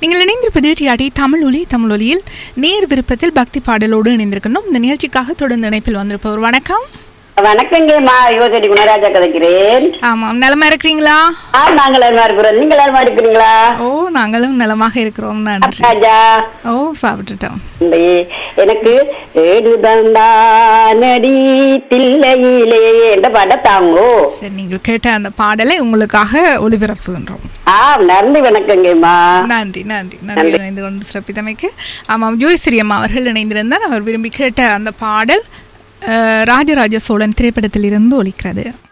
நீங்கள் இணைந்திருப்பது டிஆடி தமிழ் ஒலி தமிழ் ஒலியில் நேர் விருப்பத்தில் பக்தி பாடலோடு இணைந்திருக்கணும் இந்த நிகழ்ச்சிக்காக தொடர்ந்து இணைப்பில் வந்திருப்பவர் வணக்கம் வணக்கங்கம்மா யுவசடி குணராஜா கதைக்கிறேன் ஆமாம் நலமா இருக்கிறீங்களா ஆ நாங்கள் எல்லாரும் இருக்கிறோம் நீங்கள் எல்லாரும் இருக்கிறீங்களா ஓ நாங்களும் நலமாக இருக்கிறோம் நன்றி ராஜா ஓ சாப்பிட்டுட்டோம் இல்லை, எனக்கு ஏடுதந்தானடி தில்லையிலே என்ற பட தாங்கோ சரி நீங்கள் கேட்ட அந்த பாடலை உங்களுக்காக ஒளிபரப்புகின்றோம் ஆ நன்றி வணக்கங்கம்மா நன்றி நன்றி நன்றி இணைந்து கொண்டு சிறப்பித்தமைக்கு ஆமாம் ஜோய்ஸ்ரீ அம்மா அவர்கள் இணைந்திருந்தார் அவர் விரும்பி கேட்ட அந்த பாடல் அஹ், ராஜராஜ சோழன் திரைப்படத்தில் இருந்து ஒலிக்கிறது